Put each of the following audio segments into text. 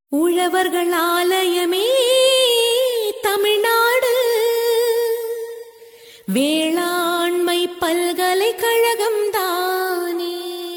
உழவர்கள் ஆலயமே தமிழ்நாடு வேளாண்மை பல்கலைக்கழகம் தானே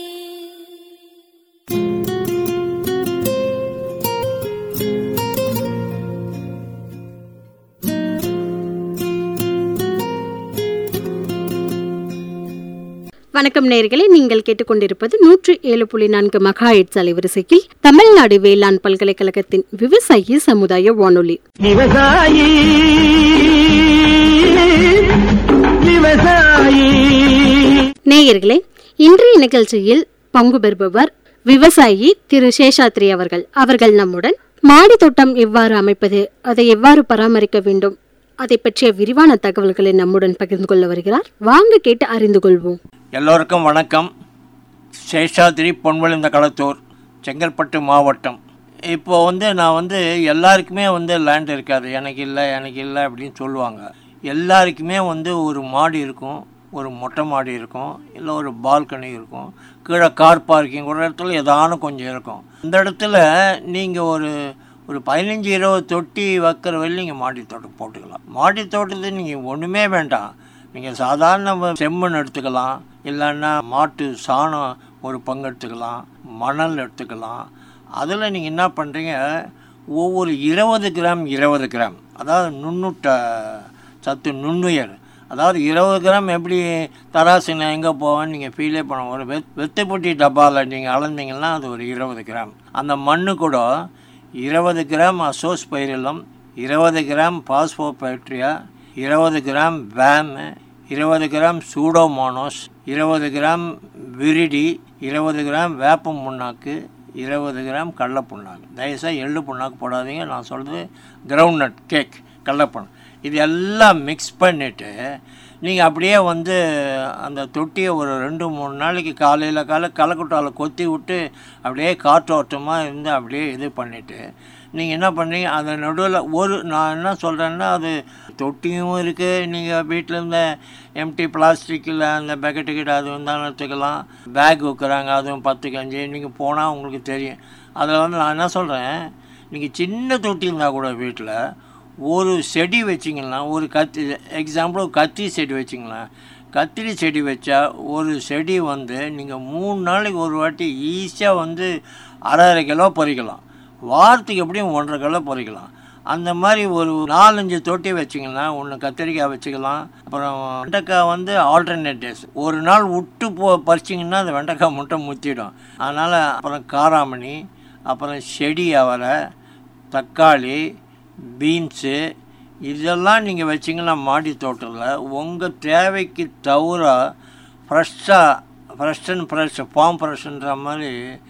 வணக்கம் நேயர்களே நீங்கள் கேட்டுக்கொண்டிருப்பது நூற்று ஏழு புள்ளி நான்கு மகாயிட்ஸ் அலைவரிசையில் தமிழ்நாடு வேளாண் பல்கலைக்கழகத்தின் விவசாயி சமுதாய வானொலி விவசாயி விவசாயி நேயர்களே இன்றைய நிகழ்ச்சியில் பங்கு பெறுபவர் விவசாயி திரு சேஷாத்ரி அவர்கள் அவர்கள் நம்முடன் மாடி தோட்டம் எவ்வாறு அமைப்பது அதை எவ்வாறு பராமரிக்க வேண்டும் அதை பற்றிய விரிவான தகவல்களை நம்முடன் பகிர்ந்து கொள்ள வருகிறார் வாங்க கேட்டு அறிந்து கொள்வோம் எல்லோருக்கும் வணக்கம் சேஷாதிரி பொன்விழுந்த களத்தூர் செங்கல்பட்டு மாவட்டம் இப்போ வந்து நான் வந்து எல்லாருக்குமே வந்து லேண்ட் இருக்காது எனக்கு இல்லை எனக்கு இல்லை அப்படின்னு சொல்லுவாங்க எல்லாருக்குமே வந்து ஒரு மாடி இருக்கும் ஒரு மொட்டை மாடி இருக்கும் இல்லை ஒரு பால்கனி இருக்கும் கீழே கார் பார்க்கிங் ஒரு இடத்துல ஏதானு கொஞ்சம் இருக்கும் இந்த இடத்துல நீங்கள் ஒரு ஒரு பதினஞ்சு இருபது தொட்டி வைக்கிற வரையும் நீங்கள் மாடி தோட்டம் போட்டுக்கலாம் மாடி தோட்டத்துக்கு நீங்கள் ஒன்றுமே வேண்டாம் நீங்கள் சாதாரண செம்மண் எடுத்துக்கலாம் இல்லைன்னா மாட்டு சாணம் ஒரு பங்கு எடுத்துக்கலாம் மணல் எடுத்துக்கலாம் அதில் நீங்கள் என்ன பண்ணுறீங்க ஒவ்வொரு இருபது கிராம் இருபது கிராம் அதாவது நுண்ணுட்ட சத்து நுண்ணுயர் அதாவது இருபது கிராம் எப்படி தராசுங்க எங்கே போவேன்னு நீங்கள் ஃபீலே பண்ண ஒரு வெத் வெத்துப்பொட்டி டப்பாவில் நீங்கள் அளந்தீங்கன்னா அது ஒரு இருபது கிராம் அந்த மண்ணு கூட இருபது கிராம் அசோஸ் பைரிலம் இருபது கிராம் பாஸ்போபேட்ரியா இருபது கிராம் வேமு இருபது கிராம் சூடோமோனோஸ் இருபது கிராம் விரிடி இருபது கிராம் வேப்ப புண்ணாக்கு இருபது கிராம் கடல புண்ணாக்கு தயவுசெய்து எள்ளு புண்ணாக்கு போடாதீங்க நான் சொல்கிறது கிரவுண்ட் நட் கேக் கடலப்புண்ணு இது எல்லாம் மிக்ஸ் பண்ணிவிட்டு நீங்கள் அப்படியே வந்து அந்த தொட்டியை ஒரு ரெண்டு மூணு நாளைக்கு காலையில் காலை களைக்குட்டாவில் கொத்தி விட்டு அப்படியே காற்றோட்டமாக இருந்து அப்படியே இது பண்ணிவிட்டு நீங்கள் என்ன பண்ணுறீங்க அந்த நடுவில் ஒரு நான் என்ன சொல்கிறேன்னா அது தொட்டியும் இருக்குது நீங்கள் வீட்டில் இருந்த எம்டி பிளாஸ்டிக்கில் அந்த பக்கெட்டு கிட்ட அது வந்தாலும் எடுத்துக்கலாம் பேக் வைக்கிறாங்க அதுவும் பத்துக்கு அஞ்சு நீங்கள் போனால் உங்களுக்கு தெரியும் அதில் வந்து நான் என்ன சொல்கிறேன் நீங்கள் சின்ன தொட்டி இருந்தால் கூட வீட்டில் ஒரு செடி வச்சிங்கன்னா ஒரு கத்தி எக்ஸாம்பிள் கத்தி செடி வச்சிங்களேன் கத்திரி செடி வச்சா ஒரு செடி வந்து நீங்கள் மூணு நாளைக்கு ஒரு வாட்டி ஈஸியாக வந்து அரை அரை கிலோ பறிக்கலாம் வாரத்துக்கு எப்படியும் ஒன்றரை கிலோ பறிக்கலாம் அந்த மாதிரி ஒரு நாலஞ்சு தொட்டி வச்சிங்கன்னா ஒன்று கத்திரிக்காய் வச்சுக்கலாம் அப்புறம் வெண்டைக்காய் வந்து ஆல்டர்னேட் டேஸ் ஒரு நாள் விட்டு போ பறிச்சிங்கன்னா அந்த வெண்டைக்காய் முட்டை முத்திடும் அதனால் அப்புறம் காராமணி அப்புறம் செடி அவரை தக்காளி பீன்ஸு இதெல்லாம் நீங்கள் வச்சிங்கன்னா மாடி தோட்டத்தில் உங்கள் தேவைக்கு தவிர ஃப்ரெஷ்ஷாக ஃப்ரெஷ் அண்ட் ஃப்ரெஷ் ஃபார்ம் ஃப்ரெஷ்ன்ற மாதிரி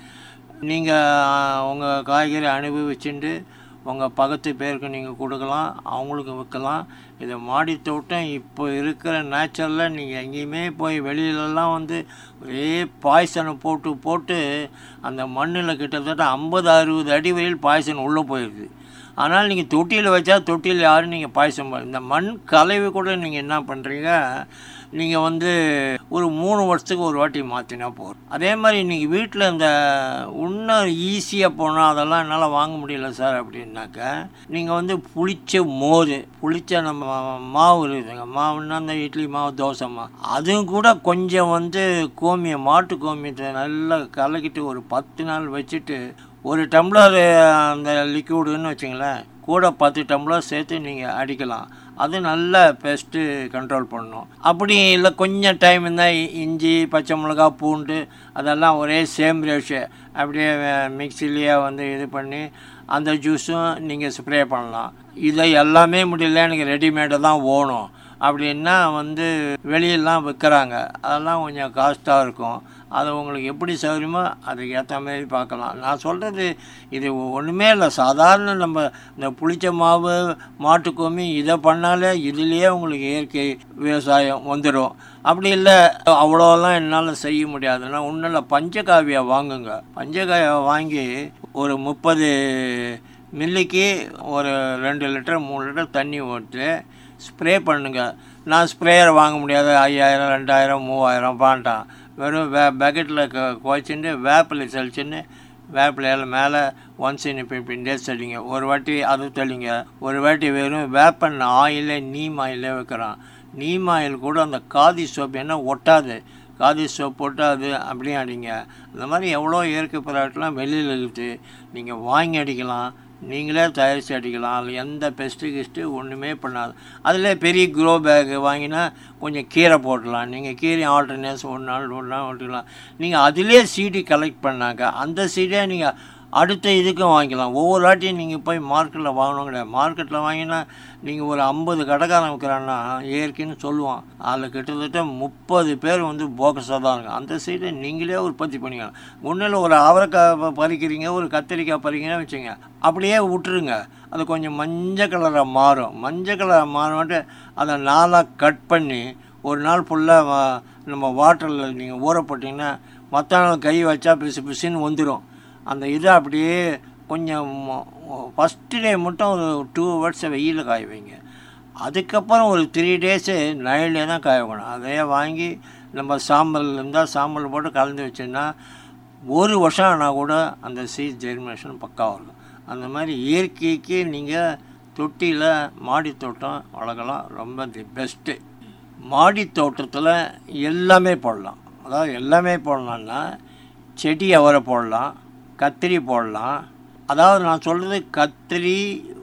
நீங்கள் உங்கள் காய்கறி அனுபவிச்சுட்டு உங்கள் பக்கத்து பேருக்கு நீங்கள் கொடுக்கலாம் அவங்களுக்கு விற்கலாம் இது மாடி தோட்டம் இப்போ இருக்கிற நேச்சரில் நீங்கள் எங்கேயுமே போய் வெளியிலலாம் வந்து ஒரே பாய்சனை போட்டு போட்டு அந்த மண்ணில் கிட்டத்தட்ட ஐம்பது அறுபது அடி வரையில் பாய்சன் உள்ளே போயிடுது ஆனால் நீங்கள் தொட்டியில் வச்சா தொட்டியில் யாரும் நீங்கள் பாயசம் ப- இந்த மண் கலவை கூட நீங்கள் என்ன பண்ணுறீங்க நீங்கள் வந்து ஒரு மூணு வருஷத்துக்கு ஒரு வாட்டி மாற்றினா போதும் அதே மாதிரி நீங்கள் வீட்டில் இந்த இன்னும் ஈஸியாக போனால் அதெல்லாம் என்னால் வாங்க முடியல சார் அப்படின்னாக்கா நீங்கள் வந்து புளிச்ச மோர் புளிச்ச நம்ம மாவு இருக்குதுங்க மாவுன்னா அந்த இட்லி மாவு தோசை மாவு அதுவும் கூட கொஞ்சம் வந்து கோமியம் மாட்டு கோமியத்தை நல்லா கலக்கிட்டு ஒரு பத்து நாள் வச்சுட்டு ஒரு டம்ளர் அந்த லிக்யூடுன்னு வச்சுங்களேன் கூட பத்து டம்ளர் சேர்த்து நீங்கள் அடிக்கலாம் அது நல்ல பெஸ்ட்டு கண்ட்ரோல் பண்ணணும் அப்படி இல்லை கொஞ்சம் டைம் இருந்தால் இஞ்சி பச்சை மிளகா பூண்டு அதெல்லாம் ஒரே சேம் ரேஷியோ அப்படியே மிக்சிலேயே வந்து இது பண்ணி அந்த ஜூஸும் நீங்கள் ஸ்ப்ரே பண்ணலாம் இதை எல்லாமே முடியல எனக்கு ரெடிமேடு தான் ஓணும் அப்படின்னா வந்து வெளியெல்லாம் விற்கிறாங்க அதெல்லாம் கொஞ்சம் காஸ்ட்டாக இருக்கும் அது உங்களுக்கு எப்படி சௌகரியமோ அதுக்கு ஏற்ற மாதிரி பார்க்கலாம் நான் சொல்கிறது இது ஒன்றுமே இல்லை சாதாரண நம்ம இந்த புளிச்ச மாவு மாட்டுக்கோமி இதை பண்ணாலே இதுலேயே உங்களுக்கு இயற்கை விவசாயம் வந்துடும் அப்படி இல்லை அவ்வளோலாம் என்னால் செய்ய முடியாதுன்னா ஒன்றும் இல்லை பஞ்சகாவியை வாங்குங்க பஞ்சகாவியை வாங்கி ஒரு முப்பது மில்லிக்கு ஒரு ரெண்டு லிட்டர் மூணு லிட்டர் தண்ணி ஊற்றி ஸ்ப்ரே பண்ணுங்க நான் ஸ்ப்ரேயர் வாங்க முடியாது ஐயாயிரம் ரெண்டாயிரம் மூவாயிரம் பாண்டான் வெறும் வே பக்கெட்டில் க குறைச்சிட்டு வேப்பிலை தெளிச்சுன்னு வேப்பிலையில் மேலே ஒன்ஸ் இன் ஃபிஃப்டீன் டேஸ் தெளிங்க ஒரு வாட்டி அது தெளிங்க ஒரு வாட்டி வெறும் வேப்பெண்ணெய் ஆயிலே நீம் ஆயிலே வைக்கிறான் நீம் ஆயில் கூட அந்த காதி சோப்பு என்ன ஒட்டாது காதி சோப் போட்டு அது அப்படியே அடிங்க அந்த மாதிரி எவ்வளோ இயற்கை ப்ராடக்ட்லாம் வெளியில் இருக்குது நீங்கள் வாங்கி அடிக்கலாம் நீங்களே தயாரித்து அடிக்கலாம் அதில் எந்த பெஸ்ட்டு கிஸ்ட்டு ஒன்றுமே பண்ணாது அதில் பெரிய க்ரோ பேக்கு வாங்கினா கொஞ்சம் கீரை போடலாம் நீங்கள் கீரை ஆல்டர்னேஸ் ஒரு நாள் ஒரு நாள் விட்டுக்கலாம் நீங்கள் அதிலே சீடி கலெக்ட் பண்ணாக்க அந்த சீடே நீங்கள் அடுத்த இதுக்கும் வாங்கிக்கலாம் ஒவ்வொரு வாட்டியும் நீங்கள் போய் மார்க்கெட்டில் வாங்கணும் கிடையாது மார்க்கெட்டில் வாங்கினா நீங்கள் ஒரு ஐம்பது கடைக்காரன் வைக்கிறான்னா இயற்கைன்னு சொல்லுவான் அதில் கிட்டத்தட்ட முப்பது பேர் வந்து போக்கஸாக தான் இருக்கும் அந்த சைடை நீங்களே உற்பத்தி பண்ணிக்கலாம் ஒன்றில் ஒரு அவரைக்காய் ப- பறிக்கிறீங்க ஒரு கத்திரிக்காய் பறிக்கிறீங்கன்னு வச்சுங்க அப்படியே விட்டுருங்க அது கொஞ்சம் மஞ்சள் கலராக மாறும் மஞ்சள் கலராக மாறிட்டு அதை நாளாக கட் பண்ணி ஒரு நாள் ஃபுல்லாக நம்ம வாட்டரில் நீங்கள் ஊற போட்டிங்கன்னா மற்ற நாள் கை வச்சா பிசு பிசுன்னு வந்துடும் அந்த இதை அப்படியே கொஞ்சம் ஃபஸ்ட்டு டே மட்டும் ஒரு டூ ஹவர்ஸ் வெயிலில் காய வைங்க அதுக்கப்புறம் ஒரு த்ரீ டேஸு நைல்லே தான் காய வைக்கணும் அதையே வாங்கி நம்ம சாம்பல் இருந்தால் சாம்பல் போட்டு கலந்து வச்சோன்னா ஒரு வருஷம் ஆனால் கூட அந்த சீட் ஜெர்மினேஷன் பக்காவாக இருக்கும் அந்த மாதிரி இயற்கைக்கு நீங்கள் தொட்டியில் மாடி தோட்டம் வளர்க்கலாம் ரொம்ப தி பெஸ்ட்டு மாடி தோட்டத்தில் எல்லாமே போடலாம் அதாவது எல்லாமே போடலான்னா செடி அவரை போடலாம் கத்திரி போடலாம் அதாவது நான் சொல்கிறது கத்திரி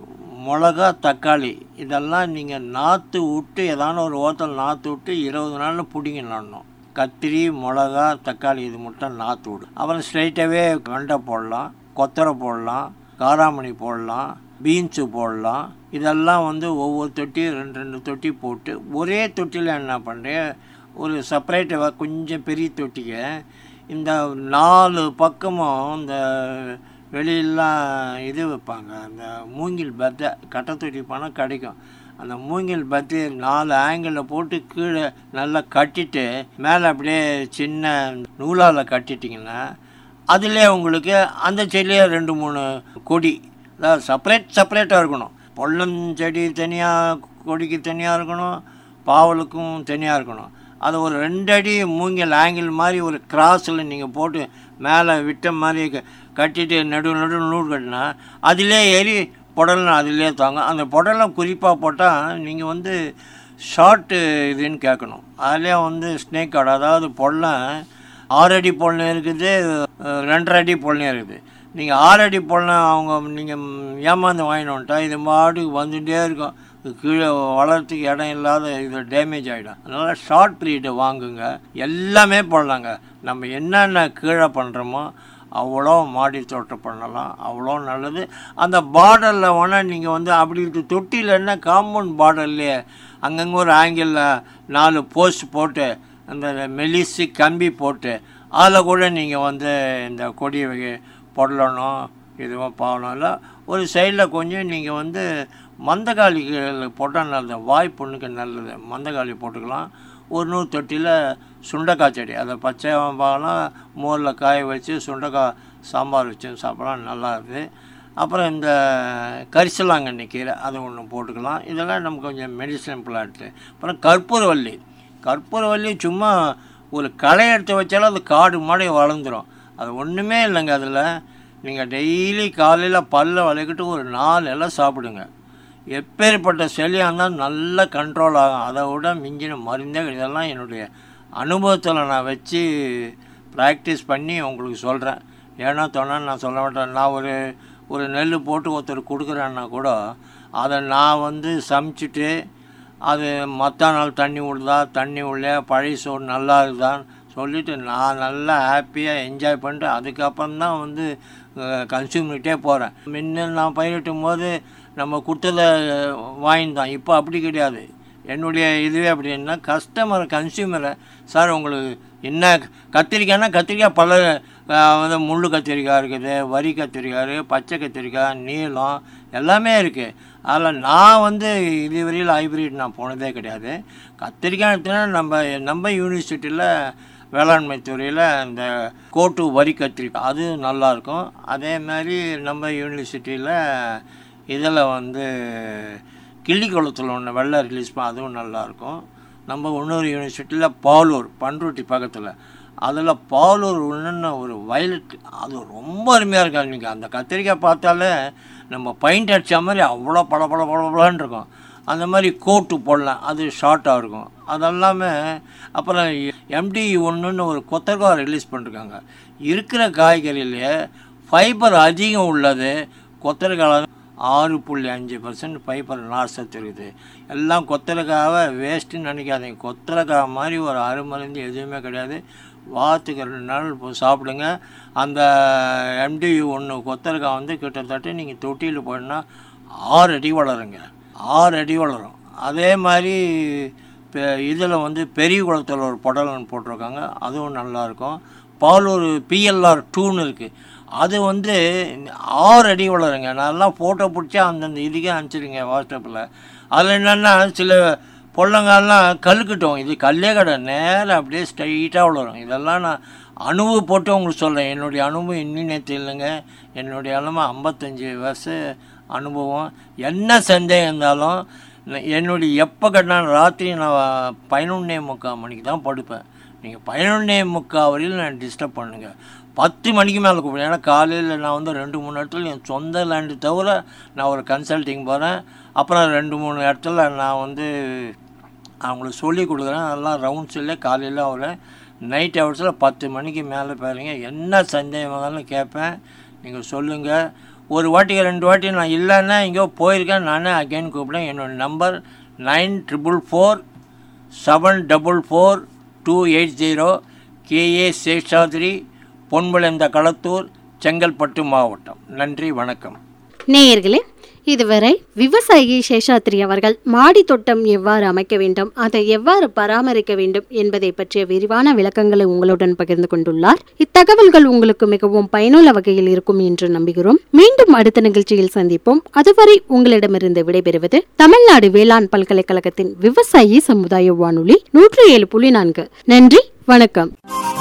மிளகா தக்காளி இதெல்லாம் நீங்கள் நாற்று விட்டு ஏதான ஒரு ஓரத்தில் நாற்று விட்டு இருபது நாளில் பிடிங்க நடணும் கத்திரி மிளகா தக்காளி இது மட்டும் நாற்று விடு அப்புறம் ஸ்ட்ரைட்டாகவே வெண்டை போடலாம் கொத்தரை போடலாம் காராமணி போடலாம் பீன்ஸு போடலாம் இதெல்லாம் வந்து ஒவ்வொரு தொட்டி ரெண்டு ரெண்டு தொட்டி போட்டு ஒரே தொட்டியில் என்ன பண்ணுறேன் ஒரு செப்பரேட்டு கொஞ்சம் பெரிய தொட்டிக்கு இந்த நாலு பக்கமும் இந்த வெளியெல்லாம் இது வைப்பாங்க அந்த மூங்கில் பத்தை கட்டை தொட்டி பணம் கிடைக்கும் அந்த மூங்கில் பத்தி நாலு ஆங்கிளில் போட்டு கீழே நல்லா கட்டிட்டு மேலே அப்படியே சின்ன நூலால் கட்டிட்டிங்கன்னா அதிலே உங்களுக்கு அந்த செடியிலே ரெண்டு மூணு கொடி அதாவது செப்பரேட் செப்பரேட்டாக இருக்கணும் பொள்ளம் செடி தனியாக கொடிக்கு தனியாக இருக்கணும் பாவலுக்கும் தனியாக இருக்கணும் அது ஒரு ரெண்டு அடி மூங்கில் ஆங்கிள் மாதிரி ஒரு கிராஸில் நீங்கள் போட்டு மேலே விட்ட மாதிரி க- கட்டிட்டு நடு நடு நூல் கட்டினா அதிலே ஏறி புடலம் அதிலே தாங்க அந்த புடலம் குறிப்பாக போட்டால் நீங்கள் வந்து ஷார்ட்டு இதுன்னு கேட்கணும் அதிலே வந்து ஸ்னேக் கார்டு அதாவது பொடலம் ஆறு அடி பொடலம் இருக்குது அஹ் ரெண்டரை அடி பொடலம் இருக்குது நீங்கள் ஆறு அடி பொடலம் அவங்க நீங்கள் ஏமாந்து வாங்கிட்டு வந்துட்டா இது மாட்டுக்கு வந்துகிட்டே இருக்கும் இது கீழே வளர்றதுக்கு இடம் இல்லாத இது டேமேஜ் ஆகிடும் அதனால் ஷார்ட் ப்ரீடு வாங்குங்க எல்லாமே போடலாங்க நம்ம என்னென்ன கீழே பண்ணுறோமோ அவ்வளோ மாடி தோட்டம் பண்ணலாம் அவ்வளோ நல்லது அந்த பார்டரில் வேணால் நீங்கள் வந்து அப்படி இருக்கு தொட்டியில் என்ன காம்பவுண்ட் பார்டர்லையே அங்கங்கே ஒரு ஆங்கிளில் நாலு போஸ்ட் போட்டு அந்த மெலிசு கம்பி போட்டு அதில் கூட நீங்கள் வந்து இந்த கொடி வகை பொடலணும் இதுவும் பாவணும் இல்லை ஒரு சைடில் கொஞ்சம் நீங்கள் வந்து மந்தகாளி போட்டால் நல்லது வாய் புண்ணுக்கு நல்லது மந்தகாளி போட்டுக்கலாம் ஒரு நூறு தொட்டியில் சுண்டைக்காய் செடி அதை பச்சை பார்க்கலாம் மோரில் காய வச்சு சுண்டைக்காய் சாம்பார் வச்சு சாப்பிடலாம் நல்லா இருக்குது அப்புறம் இந்த கரிசலாங்கண்ணி கீரை அது ஒன்று போட்டுக்கலாம் இதெல்லாம் நமக்கு கொஞ்சம் மெடிசன் பிளான்ட்டு அப்புறம் கற்பூரவல்லி கற்பூரவல்லி சும்மா ஒரு களை எடுத்து வச்சாலும் அது காடு மாடி வளர்ந்துடும் அது ஒன்றுமே இல்லைங்க அதில் நீங்கள் டெய்லி காலையில் பல்ல வளைக்கிட்டு ஒரு நாலு இலை சாப்பிடுங்க எப்பேற்பட்ட செலியாக இருந்தாலும் நல்லா கண்ட்ரோல் ஆகும் அதை விட மிஞ்சின மருந்தே கிடையாது. இதெல்லாம் என்னுடைய அனுபவத்தில் நான் வச்சு ப்ராக்டிஸ் பண்ணி உங்களுக்கு சொல்கிறேன் ஏன்னா தோணா நான் சொல்ல மாட்டேன் நான் ஒரு ஒரு நெல் போட்டு ஒருத்தர் கொடுக்குறேன்னா கூட அதை நான் வந்து சமைச்சிட்டு அது மற்ற நாள் தண்ணி விடுதா தண்ணி விடல பழைய சோறு நல்லா இருக்குதான்னு சொல்லிவிட்டு நான் நல்லா ஹாப்பியாக என்ஜாய் பண்ணிட்டு அதுக்கப்புறம் தான் வந்து கன்சியூமிட்டே போகிறேன் முன்ன நான் பயிரிட்டும் போது நம்ம கொடுத்ததை வாங்கிதான் இப்போ அப்படி கிடையாது என்னுடைய இதுவே அப்படின்னா கஸ்டமர் கன்சியூமரை சார் உங்களுக்கு என்ன கத்திரிக்காய்னா கத்திரிக்காய் பல அஹ், வந்து முள்ளு கத்திரிக்காய் இருக்குது வரி கத்திரிக்காய் இருக்குது பச்சை கத்திரிக்காய் நீளம் எல்லாமே இருக்குது அதில் நான் வந்து இதுவரையில் ஹைப்ரிட் நான் போனதே கிடையாது கத்திரிக்காய் எடுத்தீங்கன்னா நம்ம நம்ம யூனிவர்சிட்டியில் வேளாண்மை துறையில் இந்த கோட்டு வரி கத்திரிக்காய் அது நல்லாயிருக்கும் அதே மாதிரி நம்ம யூனிவர்சிட்டியில் இதில் வந்து கிள்ளிக்குளத்தில் ஒன்று வெள்ளை ரிலீஸ் பண்ண அதுவும் நல்லாயிருக்கும் நம்ம இன்னொரு யூனிவர்சிட்டியில் பாலூர் பண்ருட்டி பக்கத்தில் அதில் பாலூர் ஒன்றுன்னு ஒரு வயலட் அது ரொம்ப அருமையாக இருக்கும் நீங்கள் அந்த கத்திரிக்காய் பார்த்தாலே நம்ம பெயிண்ட் அடித்த மாதிரி அவ்வளோ பல பல பளபளன்னு இருக்கும் அந்த மாதிரி கோட்டு போடலாம் அது ஷார்ட்டாக இருக்கும் அதெல்லாமே அப்புறம் எம்டி ஒன்றுன்னு ஒரு கொத்தரக்காய் ரிலீஸ் பண்ணிருக்காங்க இருக்கிற காய்கறியிலே ஃபைபர் அதிகம் உள்ளது கொத்தரக்காய் ஆறு புள்ளி அஞ்சு பர்சன்ட் ஃபைபர் நார்சத்து இருக்குது எல்லாம் கொத்தரக்காவை வேஸ்ட்டுன்னு நினைக்காதீங்க கொத்தரக்காய் மாதிரி ஒரு அருமருந்து எதுவுமே கிடையாது வாரத்துக்கு ரெண்டு நாள் இப்போ சாப்பிடுங்க அந்த எம்டி ஒன்று கொத்தரக்காய் வந்து கிட்டத்தட்ட நீங்கள் தொட்டியில் போயினா ஆறு அடி வளருங்க ஆறு அடி வளரும் அதே மாதிரி இப்போ இதில் வந்து பெரிய குளத்தில் ஒரு படலன் போட்டிருக்காங்க அதுவும் நல்லாயிருக்கும் பாலூர் பிஎல்ஆர் டூன்னு இருக்குது அது வந்து ஆறு அடி வளருங்க நான்லாம் ஃபோட்டோ பிடிச்சா அந்தந்த இதுக்கே அனுப்பிச்சிடுங்க வாட்ஸ்அப்பில் அதில் என்னென்னா சில பொள்ளங்கால்லாம் கல்லுக்கிட்டோம் இது கல்லே கடை நேரம் அப்படியே ஸ்ட்ரைட்டாக வளரும் இதெல்லாம் நான் அனுபவப்பட்டு உங்களுக்கு சொல்கிறேன் என்னுடைய அனுபவம் இன்னும் நேற்று இல்லைங்க என்னுடைய அனுபவம் ஐம்பத்தஞ்சு வருஷம் அனுபவம் என்ன சந்தேகம் இருந்தாலும் நான் என்னுடைய எப்போ கட்டினாலும் ராத்திரி நான் பதினொன்னே முக்கால் மணிக்கு தான் படுப்பேன் நீங்கள் பதினொன்னே முக்கால் வரையில் நான் டிஸ்டர்ப் பண்ணுங்கள் பத்து மணிக்கு மேலே கூப்பிடுவேன் ஏன்னா காலையில் நான் வந்து ரெண்டு மூணு இடத்துல என் சொந்த லேண்டு தவிர நான் ஒரு கன்சல்டிங் போகிறேன் அப்புறம் ரெண்டு மூணு இடத்துல நான் வந்து அவங்களுக்கு சொல்லி கொடுக்குறேன் அதெல்லாம் ரவுண்ட்ஸில் காலையில் வரேன் நைட் ஹவர்ஸில் பத்து மணிக்கு மேலே பாருங்க என்ன சந்தேகம் வந்தாலும் கேட்பேன் நீங்கள் சொல்லுங்கள் ஒரு வாட்டிக்கு ரெண்டு வாட்டி நான் இல்லைன்னா எங்கேயோ போயிருக்கேன் நானே அகைன் கூப்பிடுறேன் என்னோடய number nine triple four seven double four two eight zero K A Seshadri Ponvilaintha Kalathur Chengalpattu மாவட்டம் நன்றி வணக்கம் நேயர்களே இதுவரை விவசாயி சேஷாத்ரி அவர்கள் மாடி தோட்டம் எவ்வாறு அமைக்க வேண்டும் அதை எவ்வாறு பராமரிக்க வேண்டும் என்பதை பற்றிய விரிவான விளக்கங்களை உங்களுடன் பகிர்ந்து கொண்டுள்ளார் இத்தகவல்கள் உங்களுக்கு மிகவும் பயனுள்ள வகையில் இருக்கும் என்று நம்புகிறோம் மீண்டும் அடுத்த நிகழ்ச்சியில் சந்திப்போம் அதுவரை உங்களிடமிருந்து விடைபெறுவது தமிழ்நாடு வேளாண் பல்கலைக்கழகத்தின் விவசாயி சமுதாய வானொலி நூற்றி ஏழு புள்ளி நான்கு நன்றி வணக்கம்